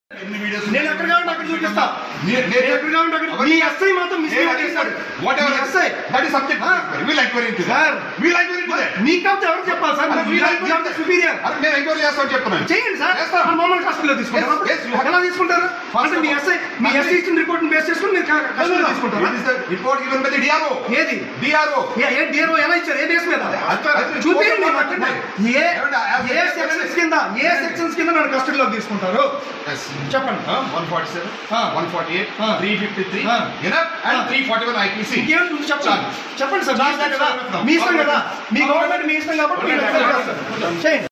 ఎన్ని వీడియోస్ నేను ఎక్కడ కావాలంటే అక్కడ చూపిస్తా నే- నే- నేను ఎక్కడ కావాలంటే అక్కడ మీ ఎస్ఐ మాత్రం మిస్బిహేవ్ చేశాడు వాట్ ఎవర్ మీ SI that is subject uh. We'll enquiry into sir. We'll enquiry into మీకు కాబట్టి ఎవరు చెప్పాలి సార్ అరే, మీరు వీల్ ఎంక్వైరీ సుపీరియర్ అరే నేను ఎంక్వైరీ చేస్తాను చెప్తున్నాను చేయండి సార్ చేస్తాం. ఆ మమ్మల్ని కస్టడీలో తీసుకుంటారు Yes, yes, you have- ఎలా తీసుకుంటారు First అంటే మీ of all, ఎస్ఐ మీ అంటే- ఎస్ఐ ఇచ్చిన రిపోర్ట్ బేస్ చేసుకుని మీరు క- కస్టడీలో తీసుకుంటారా it is the report given by the DRO ఏది డిఆర్ఓ ఏ- ఏ డిఆర్ఓ ఎలా ఇచ్చారు ఏ బేస్ మీద అది- అది చూపించండి కోర్టులో నాకు. ఉన్నాయి. ఏ ఏమండి, ఆ- ఏ సెక్షన్స్ కింద ఏ సెక్షన్స్ కింద నన్ను కస్టడీలో తీసుకుంటారు చెప్పండి one forty seven uh. One forty eight uh. Three fifty three uh. Enough and uh. Three forty one IPC ఇంకేమిటి ముందు చెప్పండి చెప్పండి సార్ మీ ఇష్టం కదా మీ ఇష్టం కదా మీ గవర్నమెంట్ మీ ఇష్టం కాబట్టి మీరు చేయండి